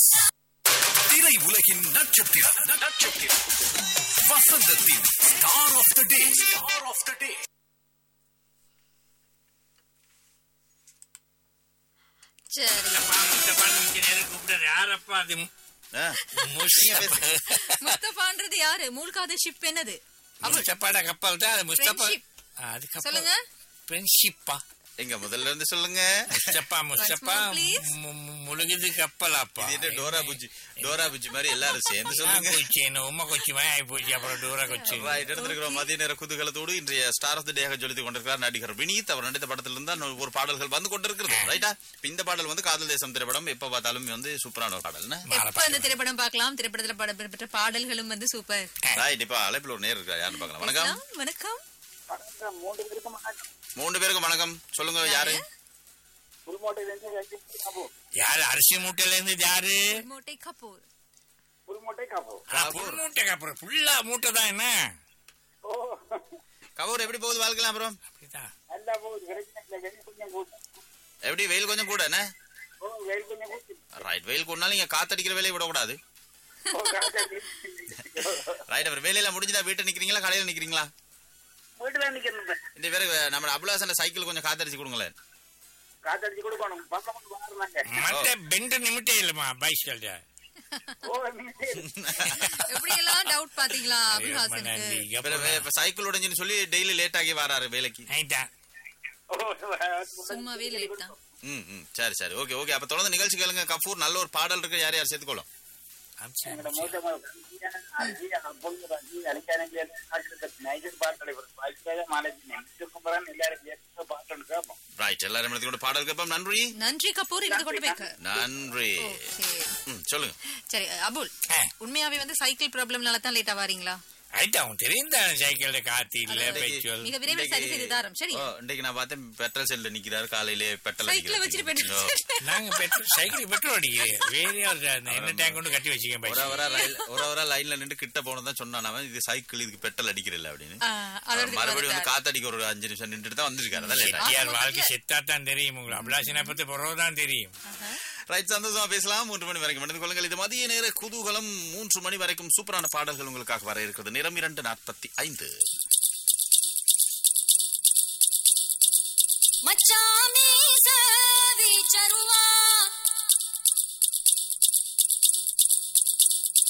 திரை உலகின் நட்சத்திரம் நட்சத்திரம் வசந்தத்தின் star of the day star of the day சரி கூப்பிட்டாரு யாரப்பா அது ஆ, முஸ்தபா முஸ்தபான்றது யாரு மூழ்காத ஷிப் என்னது முஸ்தபாட கப்பல் தான் அது முஸ்தபா Friendship. ஆ, அது கப்பல் சொல்லுங்க ஃப்ரெண்ட்ஷிப்பா எங்க முதல்ல இருந்து சொல்லுங்க முஸ்தபா முஸ்தபா more, please. மு- மு- முழுகுது கப்பலாப்பா இது என்ன டோரா புஜ்ஜி டோரா புஜ்ஜி மாதிரி எல்லாரும் சேர்ந்து சொல்லுங்க கொச்சி என்ன உமா கொச்சி மாதிரி ஆகி போச்சு அப்புறம் டூரா கொச்சி Right, எடுத்திருக்கிறோம் மதிய நேர குதூகலத்தோடு இன்றைய ஸ்டார் ஆஃப் த டேக ஜொலித்துக் கொண்டிருக்கிறார் நடிகர் வினீத் அவர் நடித்த படத்திலிருந்து தான் ஒரு பாடல்கள் வந்து கொண்டிருக்கிறது ரைட்டா இப்ப இந்த பாடல் வந்து காதல் தேசம் திரைப்படம் எப்ப பார்த்தாலும் வந்து சூப்பரான ஒரு பாடல் எப்ப அந்த திரைப்படம் பார்க்கலாம் திரைப்படத்துல படம் பெற்ற பாடல்களும் வந்து சூப்பர் ரைட் இப்ப அழைப்பில் ஒரு நேர் இருக்கா யாருன்னு பார்க்கலாம் வணக்கம் வணக்கம் வணக்கம் வணக்கம் மூன்று பேருக்கு வணக்கம் மூணு பேருக்கு வணக்கம் சொல்லுங்க யாரு புல்மோட்டையிலிருந்து வெங்கட் காபு யாரு அரிசி மூட்டையில இருந்து யாரு மோட்டை கபூர் புல்மோட்டை காபு ஆ, புல் மூட்டை அப்புறம் ஃபுல்லா மூட்டை தான் என்ன ஓ கவர் எப்படி போகுது வாழ்க்கலாம் அப்புறம் அப்படிதான். நல்லா போகுது பிரச்சனை இல்லை வெயில் கொஞ்சம் கூட்டு எப்படி வெயில் கொஞ்சம் கூட என்ன ஓ வெயில் கொஞ்சம் கூட்டு ரைட் வெயில் கொண்டாலும் நீங்க காத்தடிக்கிற வேலையை விடக்கூடாது ஓ காக்காத்தி. ரைட் அப்புறம் வேலையில முடிஞ்சுதா வீட்டை நிக்கிறீங்களா கடையில நிக்கிறீங்களா வீட்டுல நிக்கிறேன் இந்த பேரு நம்ம அபுலாசன் சைக்கிள் கொஞ்சம் காத்தடிச்சு கொடுங்களேன் காத்தடிச்சு கொடுக்கணும் பக்கம் வந்து வாருனாங்க மத்த பெண்டு நிமிட்டே இல்லம்மா பைஸ்கல்ட ஓ நீங்க எப்படி எல்லாம் டவுட் பாத்தீங்களா அபுல்ஹாசனுக்கு நன்றி இப்ப இப்ப சைக்கிள் உடைஞ்சுன்னு சொல்லி டெய்லி லேட் ஆகி வராரு வேலைக்கு நைட்டா ஓ சும்மாவே லேட் தான் ம் ம் சரி சரி ஓகே ஓகே அப்ப தொடர்ந்து நிகழ்ச்சி கேளுங்க கபூர் நல்ல ஒரு பாடல் இருக்கு யார் யார் சேர்த்துக்கொள்ளும் எங்களோட மூத்த அரிசி பொண்ணு அரிசி அழிக்கானே நைட்டு பாட்டு வாய்க்காக மாலேஜ் நிமிஷத்துக்கு பிறகு எல்லாரும் சேர்த்து பாட்டு கேட்போம் ரைட் எல்லாரும் இடத்துல கூட பாடல் கேட்போம் நன்றி நன்றி கபூர் இருந்து கொண்டு போய்க்க நன்றி சரி ம் சொல்லுங்க சரி அபுல் ஆ. உண்மையாவே வந்து சைக்கிள் ப்ராப்ளம்னால தான் லேட்டா வாரீங்களா ரைட்டா அவன் தெரியும் தானே சைக்கிள்ல காத்து இல்ல அதாவது பெட்ரோல் மிக விரைவில் சரி செய்து தாரோம் சரி ஓ, இன்னைக்கு நான் பார்த்தேன் பெட்ரோல் செல்ல நிக்கிறாரு காலையிலே பெட்ரோல் சைக்கிளை வச்சுட்டு போயிட்டு நாங்க பெட்ரோல் சைக்கிள் பெட்ரோல் அடிக்கிறேன் வேற ஒரு என்ன டேங்க் கொண்டு கட்டி வச்சுக்கேன் ஒரு பைக் அவரா ரயில் ஒரு அவரா லைன்ல நின்று கிட்ட போனதான் சொன்னான் அவன் இது சைக்கிள் இதுக்கு பெட்ரோல் அடிக்கிறல அப்படின்னு ஆ, அதோட மறுபடியும் வந்து வந்துட்டார். காத்தடிக்க ஒரு அஞ்சு நிமிஷம் நின்றுட்டு தான் வந்திருக்காரு அதான் லேட் யார் வாழ்க்கை செத்தா தான் தெரியும் உங்களுக்கு அபிலாஷனை பத்தி பிறகு தான் தெரியும் ரைட் சந்தோஷமா பேசலாம் மூன்று மணி வரைக்கும் மனித கொள்ளுங்கள் இது மதிய நேர குதூகலம் மூன்று மணி வரைக்கும் சூப்பரான பாடல்கள் உங்களுக்காக வர இருக்கிறது நிறம் இரண்டு நாற்பத்தி ஐந்து மச்சாமி சேவி சருவா